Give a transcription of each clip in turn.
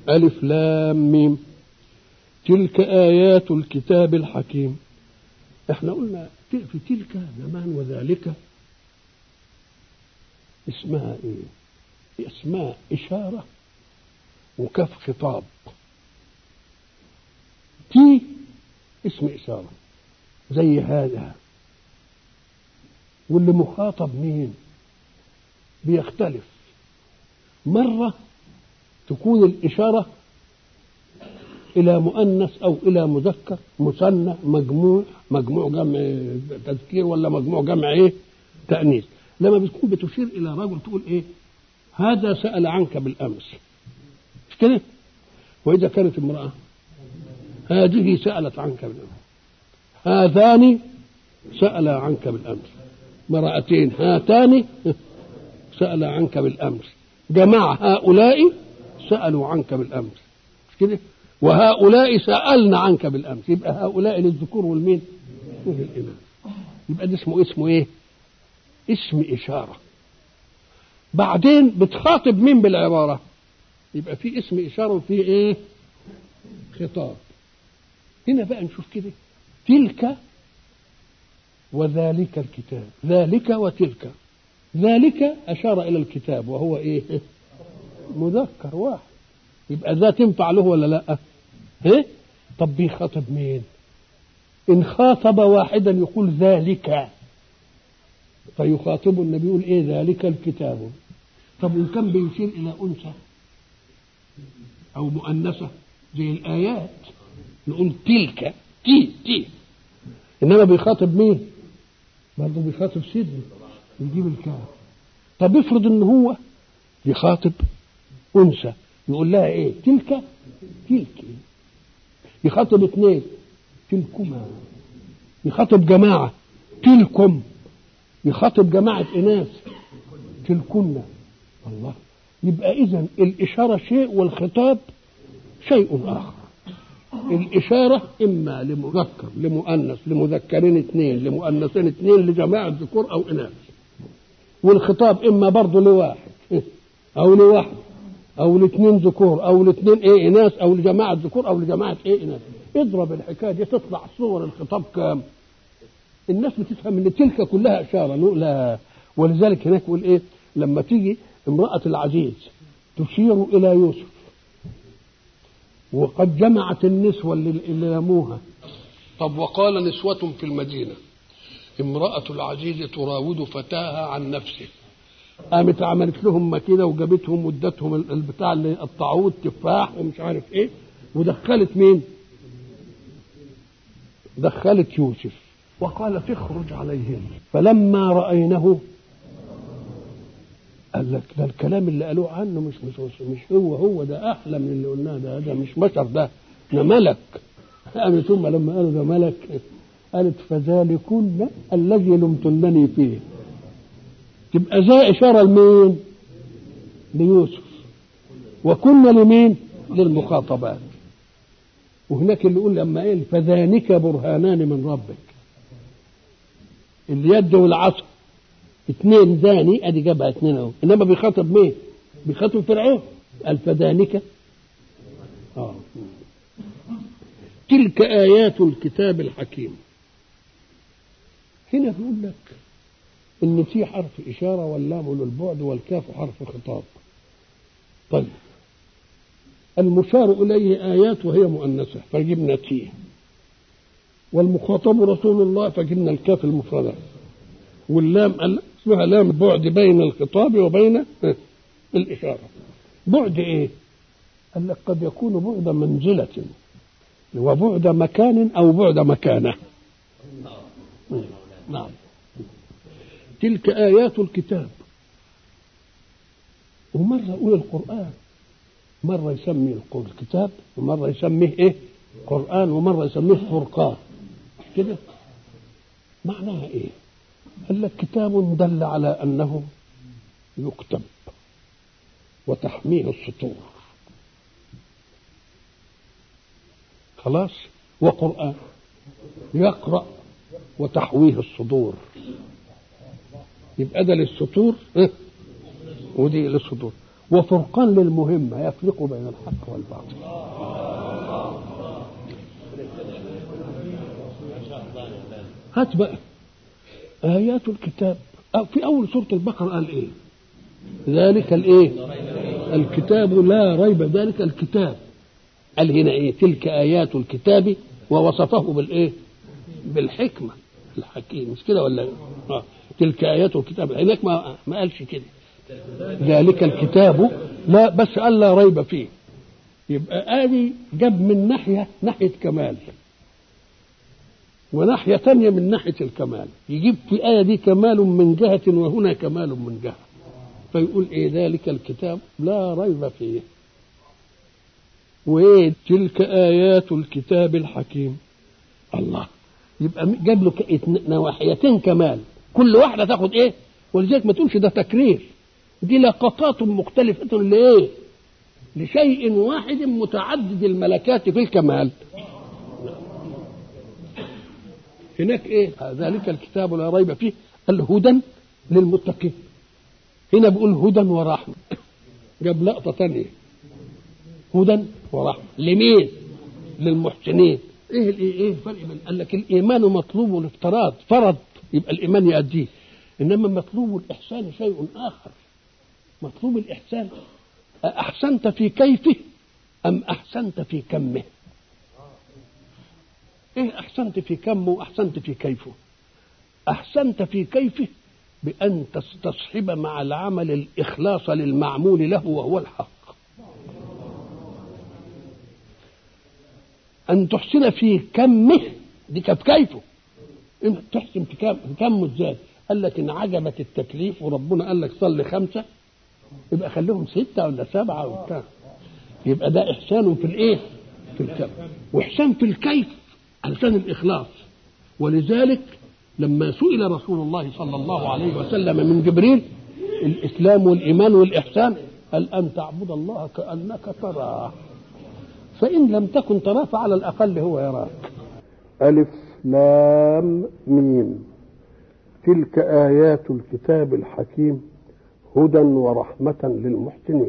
ألف لام ميم تلك آيات الكتاب الحكيم احنا قلنا في تلك زمان وذلك اسمها ايه اسماء إشارة وكف خطاب تي اسم إشارة زي هذا واللي مخاطب مين بيختلف مرة تكون الإشارة إلى مؤنث أو إلى مذكر مثنى مجموع مجموع جمع تذكير ولا مجموع جمع إيه تأنيث لما بتكون بتشير إلى رجل تقول إيه هذا سأل عنك بالأمس مش كده وإذا كانت امرأة هذه سألت عنك بالأمس هذان سأل عنك بالأمس امرأتين هاتان سأل عنك بالأمس جماعة هؤلاء سألوا عنك بالأمس مش كده وهؤلاء سألنا عنك بالأمس يبقى هؤلاء للذكور والمين وللإناث يبقى ده اسمه اسمه ايه اسم إشارة بعدين بتخاطب مين بالعبارة يبقى في اسم إشارة وفي ايه خطاب هنا بقى نشوف كده تلك وذلك الكتاب ذلك وتلك ذلك أشار إلى الكتاب وهو إيه مذكر واحد يبقى ذا تنفع له ولا لا إيه؟ طب بيخاطب مين إن خاطب واحدا يقول ذلك فيخاطب النبي يقول إيه ذلك الكتاب طب إن كان بيشير إلى أنثى أو مؤنثة زي الآيات نقول تلك تي تي إنما بيخاطب مين برضه بيخاطب سيدنا يجيب الكاف طب افرض ان هو يخاطب انثى يقول لها ايه تلك تلك يخاطب اثنين تلكما يخاطب جماعة تلكم يخاطب جماعة إناث تلكن الله يبقى إذا الإشارة شيء والخطاب شيء آخر الإشارة إما لمذكر لمؤنث لمذكرين اثنين لمؤنثين اثنين لجماعة ذكور أو إناث والخطاب إما برضه لواحد أو لواحد أو لاثنين ذكور أو لاثنين إيه إناث أو لجماعة ذكور أو لجماعة إيه إناث اضرب الحكاية دي تطلع صور الخطاب كام الناس بتفهم ان تلك كلها اشاره لا ولذلك هناك يقول ايه لما تيجي امراه العزيز تشير الى يوسف وقد جمعت النسوة اللي لموها طب وقال نسوة في المدينة امرأة العزيز تراود فتاها عن نفسه قامت عملت لهم مكيدة وجابتهم وادتهم البتاع اللي قطعوه التفاح ومش عارف ايه ودخلت مين؟ دخلت يوسف وقالت اخرج عليهم فلما رأينه قال لك ده الكلام اللي قالوه عنه مش مش مش هو هو ده احلى من اللي قلناه ده ده مش بشر ده ده ملك قالت ثم لما قالوا ده ملك قالت فذلكن الذي لمتنني فيه تبقى ذا اشاره لمين؟ ليوسف وكنا لمين؟ للمخاطبات وهناك اللي يقول لما ايه فذانك برهانان من ربك اليد والعصا اثنين زاني ادي جابها اثنين اهو انما بيخاطب مين؟ بيخاطب فرعون قال فذلك اه تلك ايات الكتاب الحكيم هنا بيقول لك ان في حرف اشاره واللام للبعد والكاف حرف خطاب طيب المشار اليه ايات وهي مؤنثه فجبنا تيه والمخاطب رسول الله فجبنا الكاف المفرده واللام اسمها لام بعد بين الخطاب وبين الإشارة بعد إيه؟ قال لك قد يكون بعد منزلة وبعد مكان أو بعد مكانة نعم تلك آيات الكتاب ومرة يقول القرآن مرة يسمي الكتاب ومرة يسميه إيه؟ قرآن ومرة يسميه فرقان كده معناها إيه؟ قال لك كتاب دل على انه يكتب وتحميه السطور خلاص وقرآن يقرأ وتحويه الصدور يبقى ده للسطور ودي للصدور وفرقان للمهمة يفرق بين الحق والباطل هات بقى آيات الكتاب في أول سورة البقرة قال إيه ذلك الإيه الكتاب لا ريب ذلك الكتاب قال هنا إيه تلك آيات الكتاب ووصفه بالإيه بالحكمة الحكيم مش كده ولا آه. تلك آيات الكتاب هناك ما ما قالش كده ذلك الكتاب لا بس قال لا ريب فيه يبقى آدي جاب من ناحية ناحية كمال وناحية تانية من ناحية الكمال يجيب في الآية دي كمال من جهة وهنا كمال من جهة فيقول إيه ذلك الكتاب لا ريب فيه وإيه تلك آيات الكتاب الحكيم الله يبقى جاب له نواحيتين كمال كل واحدة تاخد إيه ولذلك ما تقولش ده تكرير دي لقطات مختلفة لإيه لشيء واحد متعدد الملكات في الكمال هناك ايه ذلك الكتاب لا ريب فيه الهدى للمتقين هنا بيقول هدى ورحمة جاب لقطة ثانية هدى ورحمة لمين للمحسنين ايه الايه ايه الفرق بين قال لك الايمان مطلوب الافتراض فرض يبقى الايمان يؤديه انما مطلوب الاحسان شيء اخر مطلوب الاحسان احسنت في كيفه ام احسنت في كمه ايه احسنت في كمه واحسنت في كيفه احسنت في كيفه بان تستصحب مع العمل الاخلاص للمعمول له وهو الحق ان تحسن في كمه دي كانت كيفه انت تحسن في كم في كمه ازاي قال لك ان عجبت التكليف وربنا قال لك صلي خمسه يبقى خليهم سته ولا سبعه وبتاع يبقى ده احسان في الايه في الكم واحسان في الكيف علشان الإخلاص ولذلك لما سئل رسول الله صلى الله عليه وسلم من جبريل الإسلام والإيمان والإحسان قال أن تعبد الله كأنك تراه فإن لم تكن تراه فعلى الأقل هو يراك ألف لام ميم تلك آيات الكتاب الحكيم هدى ورحمة للمحسنين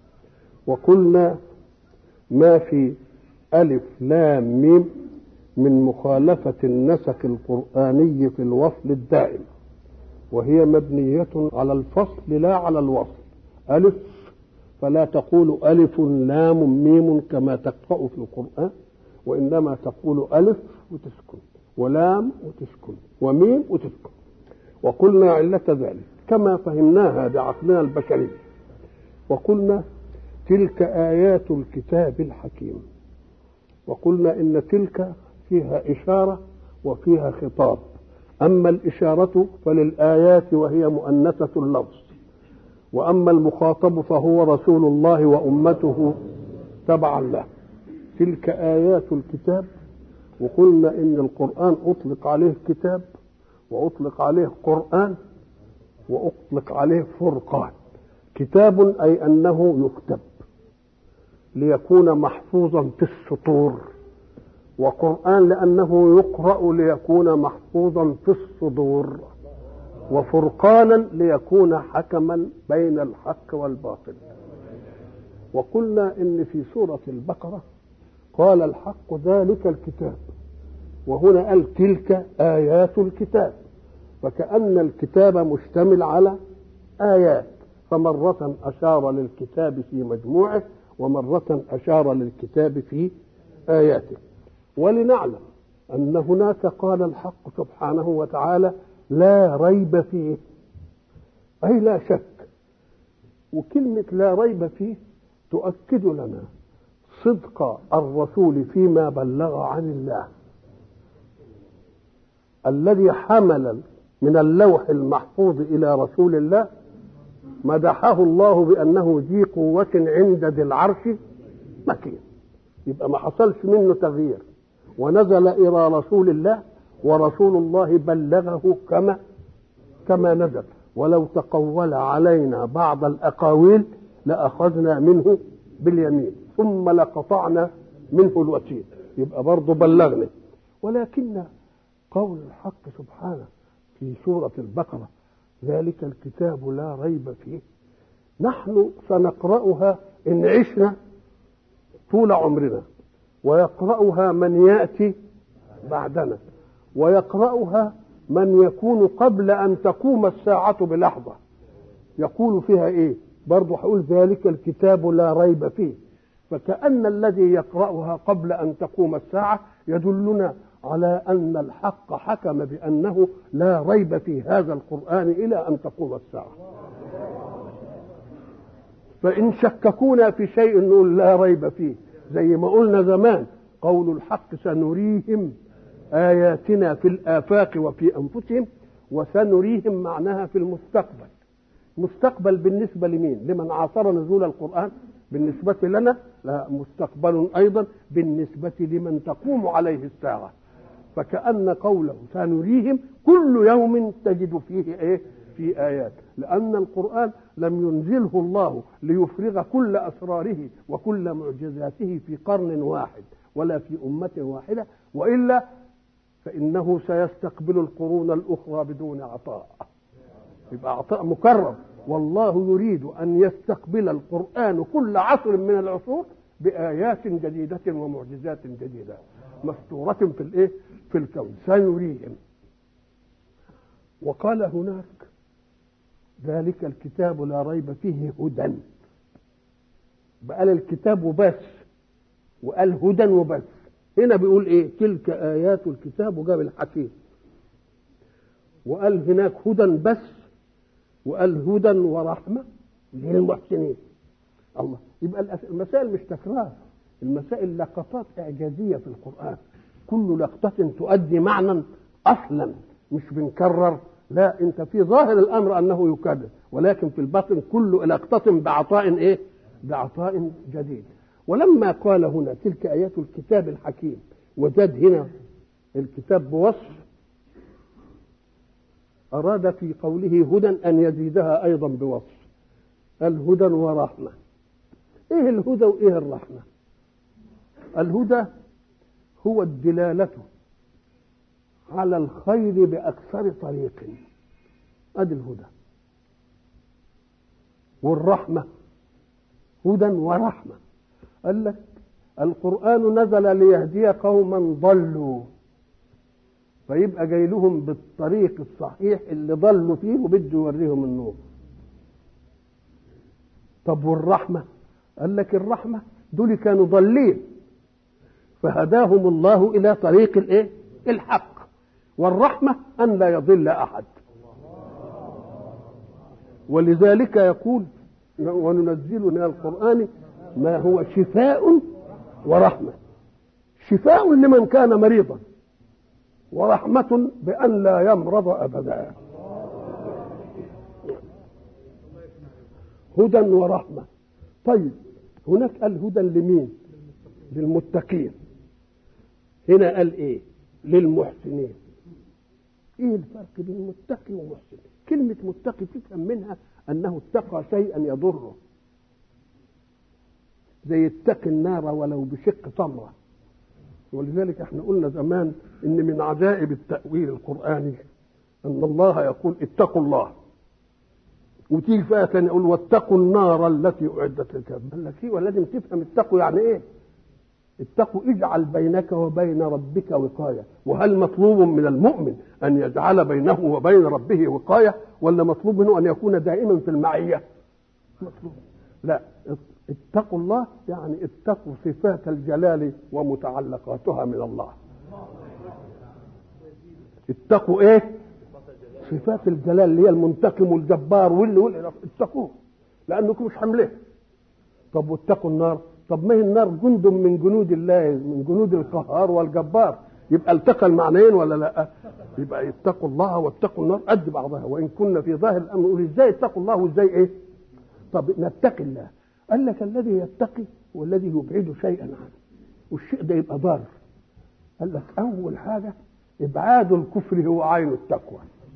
وقلنا ما في ألف لام ميم من مخالفة النسق القرآني في الوصل الدائم وهي مبنية على الفصل لا على الوصل ألف فلا تقول ألف لام ميم كما تقرأ في القرآن وإنما تقول ألف وتسكن ولام وتسكن وميم وتسكن وقلنا علة ذلك كما فهمناها بعقلنا البشري وقلنا تلك آيات الكتاب الحكيم وقلنا إن تلك فيها إشارة وفيها خطاب أما الإشارة فللآيات وهي مؤنثة اللفظ وأما المخاطب فهو رسول الله وأمته تبعا له تلك آيات الكتاب وقلنا إن القرآن أطلق عليه كتاب وأطلق عليه قرآن وأطلق عليه فرقان كتاب أي أنه يكتب ليكون محفوظا في السطور وقرآن لأنه يقرأ ليكون محفوظا في الصدور وفرقانا ليكون حكما بين الحق والباطل وقلنا إن في سورة البقرة قال الحق ذلك الكتاب وهنا قال تلك آيات الكتاب فكأن الكتاب مشتمل على آيات فمرة أشار للكتاب في مجموعه ومرة أشار للكتاب في آياته ولنعلم أن هناك قال الحق سبحانه وتعالى لا ريب فيه أي لا شك وكلمة لا ريب فيه تؤكد لنا صدق الرسول فيما بلغ عن الله الذي حمل من اللوح المحفوظ إلى رسول الله مدحه الله بأنه ذي قوة عند ذي العرش مكين يبقى ما حصلش منه تغيير ونزل إلى رسول الله ورسول الله بلغه كما كما نزل ولو تقول علينا بعض الأقاويل لأخذنا منه باليمين ثم لقطعنا منه الوتين يبقى برضه بلغنا ولكن قول الحق سبحانه في سورة البقرة ذلك الكتاب لا ريب فيه نحن سنقرأها إن عشنا طول عمرنا ويقرأها من يأتي بعدنا ويقرأها من يكون قبل أن تقوم الساعة بلحظة يقول فيها إيه برضو هقول ذلك الكتاب لا ريب فيه فكأن الذي يقرأها قبل أن تقوم الساعة يدلنا على أن الحق حكم بأنه لا ريب في هذا القرآن إلى أن تقوم الساعة فإن شككونا في شيء نقول لا ريب فيه زي ما قلنا زمان قول الحق سنريهم آياتنا في الآفاق وفي أنفسهم وسنريهم معناها في المستقبل مستقبل بالنسبة لمين لمن عاصر نزول القرآن بالنسبة لنا لا مستقبل أيضا بالنسبة لمن تقوم عليه الساعة فكأن قوله سنريهم كل يوم تجد فيه إيه في آيات لأن القرآن لم ينزله الله ليفرغ كل أسراره وكل معجزاته في قرن واحد ولا في أمة واحدة وإلا فإنه سيستقبل القرون الأخرى بدون عطاء يبقى عطاء مكرم والله يريد أن يستقبل القرآن كل عصر من العصور بآيات جديدة ومعجزات جديدة مستورة في الإيه؟ في الكون سنريهم وقال هناك ذلك الكتاب لا ريب فيه هدى بقال الكتاب وبس وقال هدى وبس هنا بيقول ايه تلك ايات الكتاب وجاب الحكيم وقال هناك هدى بس وقال هدى ورحمه للمحسنين الله يبقى المسائل مش تكرار المسائل لقطات اعجازيه في القران كل لقطه تؤدي معنى اصلا مش بنكرر لا انت في ظاهر الامر انه يكرر ولكن في الباطن كل لقطه بعطاء ايه بعطاء جديد ولما قال هنا تلك ايات الكتاب الحكيم وزاد هنا الكتاب بوصف اراد في قوله هدى ان يزيدها ايضا بوصف الهدى ورحمه ايه الهدى وايه الرحمه الهدى هو الدلاله على الخير باكثر طريق ادي الهدى والرحمه هدى ورحمه قال لك القرآن نزل ليهدي قوما ضلوا فيبقى جاي لهم بالطريق الصحيح اللي ضلوا فيه وبده يوريهم النور طب والرحمة قال لك الرحمة دول كانوا ضالين فهداهم الله إلى طريق الإيه؟ الحق والرحمة أن لا يضل أحد ولذلك يقول وننزل من القرآن ما هو شفاء ورحمة شفاء لمن كان مريضا ورحمة بأن لا يمرض أبدا هدى ورحمة طيب هناك قال هدى لمين للمتقين هنا قال ايه للمحسنين ايه الفرق بين متقي ومحسن كلمة متقي تفهم منها انه اتقى شيئا يضره زي اتقي النار ولو بشق تمرة ولذلك احنا قلنا زمان ان من عجائب التأويل القرآني ان الله يقول اتقوا الله وتيجي فيها ثانية يقول واتقوا النار التي أعدت للكافرين قال لك ايه ولازم تفهم اتقوا يعني ايه اتقوا اجعل بينك وبين ربك وقاية وهل مطلوب من المؤمن أن يجعل بينه وبين ربه وقاية ولا مطلوب منه أن يكون دائما في المعية مطلوب لا اتقوا الله يعني اتقوا صفات الجلال ومتعلقاتها من الله اتقوا ايه صفات الجلال اللي هي المنتقم والجبار واللي واللي اتقوه لانكم مش حمله طب واتقوا النار طب ما هي النار جند من جنود الله من جنود القهار والجبار يبقى التقى المعنيين ولا لا يبقى اتقوا الله واتقوا النار قد بعضها وان كنا في ظاهر الامر نقول ازاي اتقوا الله وازاي ايه طب نتقي الله قال لك الذي يتقي هو الذي يبعد شيئا عنه والشيء ده يبقى ضار قال لك اول حاجه ابعاد الكفر هو عين التقوى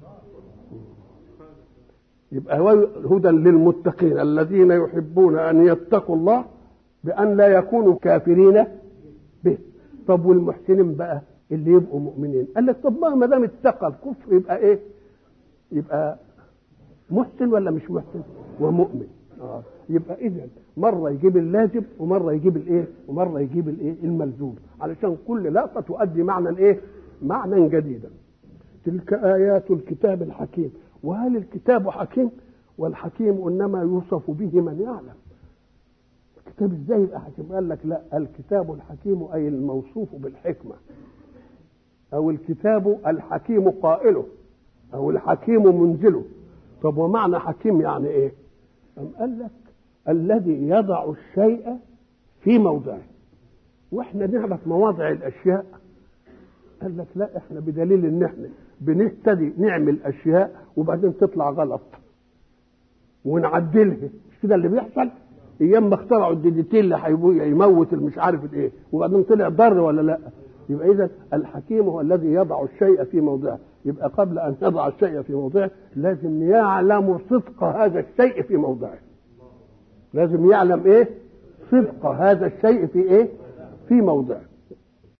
يبقى هدى للمتقين الذين يحبون ان يتقوا الله بان لا يكونوا كافرين به طب والمحسنين بقى اللي يبقوا مؤمنين قال لك طب ما دام اتقى الكفر يبقى ايه يبقى محسن ولا مش محسن ومؤمن آه. يبقى اذا مره يجيب اللازم ومره يجيب الايه ومره يجيب الايه الملزوم علشان كل لقطه تؤدي معنى ايه معنى جديدا تلك ايات الكتاب الحكيم وهل الكتاب حكيم والحكيم انما يوصف به من يعلم الكتاب ازاي يبقى حكيم قال لك لا الكتاب الحكيم اي الموصوف بالحكمه او الكتاب الحكيم قائله او الحكيم منزله طب ومعنى حكيم يعني ايه أم قال لك الذي يضع الشيء في موضعه واحنا نعرف مواضع الاشياء قال لك لا احنا بدليل ان احنا بنهتدي نعمل اشياء وبعدين تطلع غلط ونعدلها مش كده اللي بيحصل ايام ما اخترعوا الديديتين اللي يموت المش عارف الايه وبعدين طلع ضر ولا لا يبقى اذا الحكيم هو الذي يضع الشيء في موضعه يبقى قبل ان يضع الشيء في موضعه لازم يعلم صدق هذا الشيء في موضعه لازم يعلم ايه صدق هذا الشيء في ايه في موضعه